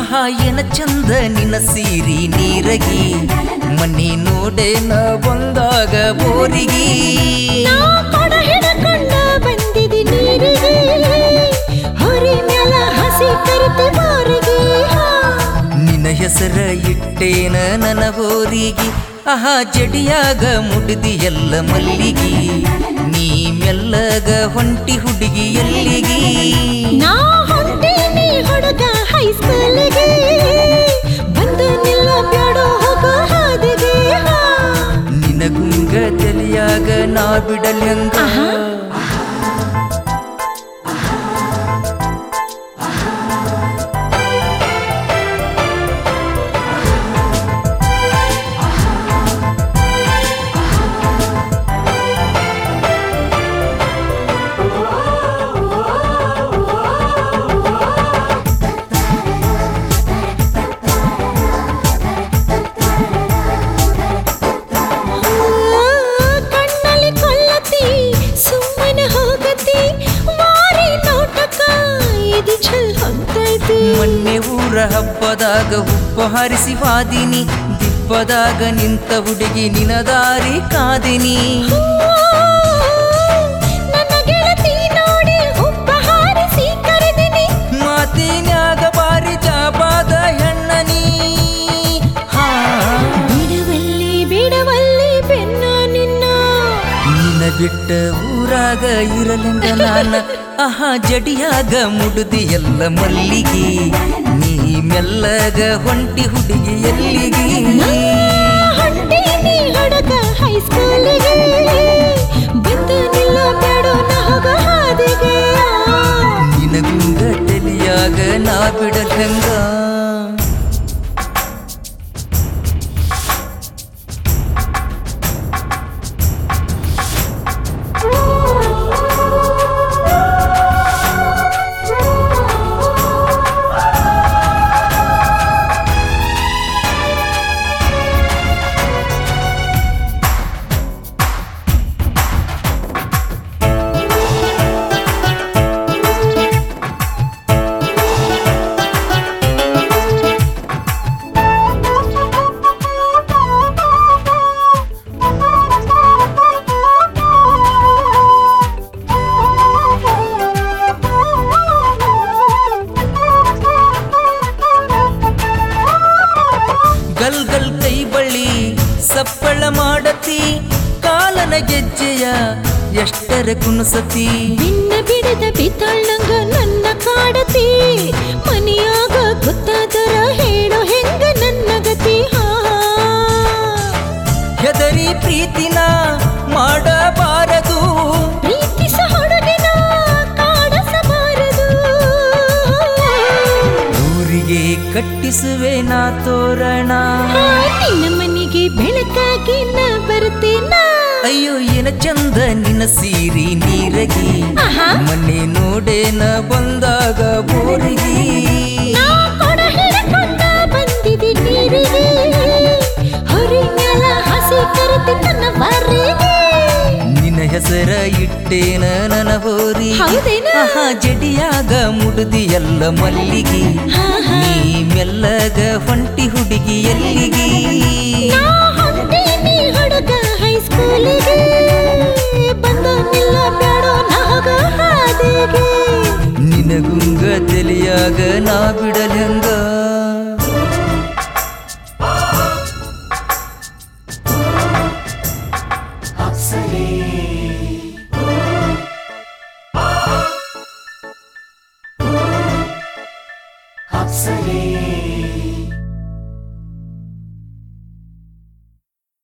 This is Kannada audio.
ಆಹಾ ಏನ ಚಂದ ನಿನ್ನ ಸೀರಿ ನೀರಗಿ ಮನಿ ನೋಡೇನ ಬಂದಾಗ ಬೋರಿಗಿ ನಾ ಕೊಡ ಹಿಡಕೊಂಡ ಬಂದಿದಿ ನೀರಿಗೆ ಹೊರಿ ಮ್ಯಾಲ ಹಸಿ ಕರಿತೆ ಮಾರಿಗೆ ನಿನ್ನ ಹೆಸರ ಇಟ್ಟೇನ ನನ್ನ ಬೋರಿಗಿ ಆಹಾ ಜಡಿಯಾಗ ಮುಡಿದಿ ಎಲ್ಲ ಮಲ್ಲಿಗಿ ನೀ ಮೆಲ್ಲಗ ಹೊಂಟಿ ಹುಡುಗಿ ಎಲ್ಲಿಗಿ ನಾ ಹೊಂಟೀನಿ ಹುಡುಗ ಹೈಸ್ಕೂಲಿಗೆ ಬಂದು ನಿಲ್ಲ ಬ್ಯಾಡೋ ಹೋಗೋ ಹಾದಿಗೆ ನಿನಗುಂಗ ತಲಿಯಾಗ ನಾ ಬಿಡಲ್ಯಂಗ ಆಹಾ. ಕಣ್ಣಲ್ಲಿ ಕೊಲ್ಲತಿ ಸುಮ್ಮನೆ ಹೋಗತಿ ಮಾರಿ ನೋಟಕ ಇದು ಚಲ್ ಹೊಂತೈತಿ ಮೊನ್ನೆ ಊರ ಹಬ್ಬದಾಗ ಉಪ್ಪ ಹರಿಸಿ ವಾದಿನಿ ದಿಪ್ಪದಾಗ ನಿಂತ ಹುಡುಗಿ ನಿನ ದಾರಿ ಕಾದಿನಿ ನನ್ನ ಗೆಳತಿ ನೋಡಿ ಉಪ್ಪ ಹಾರಿಸಿ ಕರೆದಿನಿ ಮಾತಿನ್ಯಾಗ ಬಾರಿ ಜಾಬಾದ ಹೆಣ್ಣನಿ ಹಾ ಬಿಡವಲ್ಲಿ ಬಿಡವಲ್ಲಿ ಬೆನ್ನ ನಿನ್ನ ನಿನ್ನ ಬಿಟ್ಟ ಊರಾಗ ಇರಲೆಂದ ನಾನ ಆಹಾ ಜಡಿಯಾಗ ಮುಡುದಿ ಎಲ್ಲ ಮಲ್ಲಿಗಿ ನೀ ಮೆಲ್ಲಗ ಹೊಂಟಿ ಹುಡುಗಿ ಎಲ್ಲಿಗಿ ಹೊಂಟೀನಿ ಹುಡುಗ ಹೈಸ್ಕೂಲಿಗೆ ಬಂದು ನಿಲ್ಲ ಬೇಡೋ ನಾ ಹೋಗೋ ಹಾದಿಗೆ ನಿನಗುಂಗ ತಲಿಯಾಗ ನಾ ಬಿಡಲಂಗ ಗಲ್ ಗಲ್ ಕೈ ಬಳ್ಳಿ ಸಪ್ಪಳ ಮಾಡತಿ ಕಾಲನ ಗೆಜ್ಜೆಯ ಎಷ್ಟರ ಕುಣಸತಿ ನಿನ್ನ ಬಿಡದ ಬಿದ್ದಾಳಂಗ ನನ್ನ ಕಾಡತಿ ಮನೆಯಾಗ ಗೊತ್ತಾದರ ಹೇಳೋ ಹೆಂಗ ನನ್ನ ಗತಿ ಹಾ ಹೆದರಿ ಪ್ರೀತಿನ ಮಾಡಬಾರದು ಪ್ರೀತಿಸ ಹುಡುಗಿನ ಕಾಡಸಬಾರದು ಊರಿಗೆ ಕಟ್ಟಿಸುವೆ ನಾ ತೋರಣ ಆ, ನಿನ್ನ ಮನೆಗೆ ಬೆಳಕಾಗಿ ನಾ ಬರ್ತೇನ ಅಯ್ಯೋ ಏನ ಚಂದ ನಿನ್ನ ಸೀರಿ ನೀರಗಿ ಆಹಾ. ಮನೆ ನೋಡೇನ ಬಂದಾಗ ಬೋರಿಗಿ ನಾ ಕೊಡ ಹಿಡ್ಕೊಂಡ ಬಂದಿದೆ ನೀರಿಗೆ ಹೊರಿ ಮ್ಯಾಲ ಹಸಿ ಕರೆತಿ ನನ್ನ ಬಾರಿಗೆ ನಿನ್ನ ಹೆಸರ ಇಟ್ಟೇನ ನನ್ನ ಬೋರಿ ಹೌದೇನ? ಆಹಾ ಜಡಿಯಾಗ ಮುಡುದಿ ಎಲ್ಲ ಮಲ್ಲಿಗಿ ಹಾ, ಹಾ. ನೀ ಮೆಲ್ಲಗ ಹೊಂಟಿ ಹುಡುಗಿ ಎಲ್ಲಿಗಿ ನಾ ಹೊಂಟೀನಿ ಹುಡುಗ ಹೈಸ್ಕೂಲಿಗೆ ಬಂದು ನಿಲ್ಲ ಬ್ಯಾಡೋ ನಾ ಹೋಗೋ ಹಾದಿಗೆ ನಿನಗುಂಗ ತಲಿಯಾಗ ನಾ ಬಿಡಲಂಗ